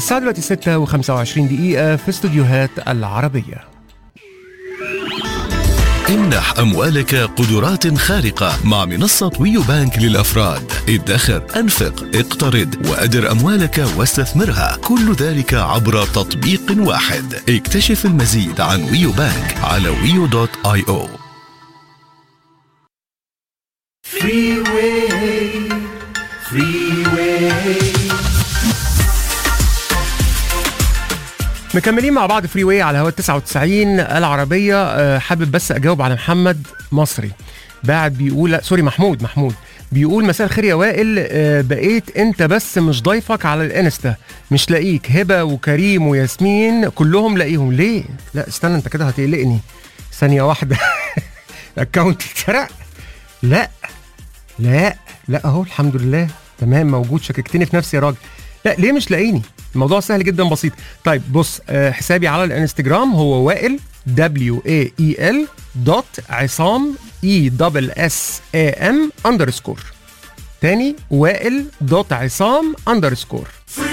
الساعة دلوقتي 6 و25 دقيقة في استوديوهات العربية امنح أموالك قدرات خارقة مع منصة ويو بانك للأفراد ادخر أنفق اقترض وأدر أموالك واستثمرها كل ذلك عبر تطبيق واحد اكتشف المزيد عن ويو بانك على ويو دوت اي او مكملين مع بعض فري واي على هوا 99 العربية أه، حابب بس أجاوب على محمد مصري بعد بيقول سوري محمود محمود بيقول مساء الخير يا وائل أه، بقيت انت بس مش ضيفك على الانستا مش لاقيك هبه وكريم وياسمين كلهم لاقيهم ليه لا استنى انت كده هتقلقني ثانيه واحده الاكونت اتسرق لا لا لا اهو الحمد لله تمام موجود شككتني في نفسي يا راجل لا ليه مش لاقيني الموضوع سهل جدا بسيط طيب بص آه، حسابي على الانستجرام هو وائل دبليو اي اي ال دوت عصام اي دبل اس اي ام اندرسكور تاني وائل دوت عصام اندرسكور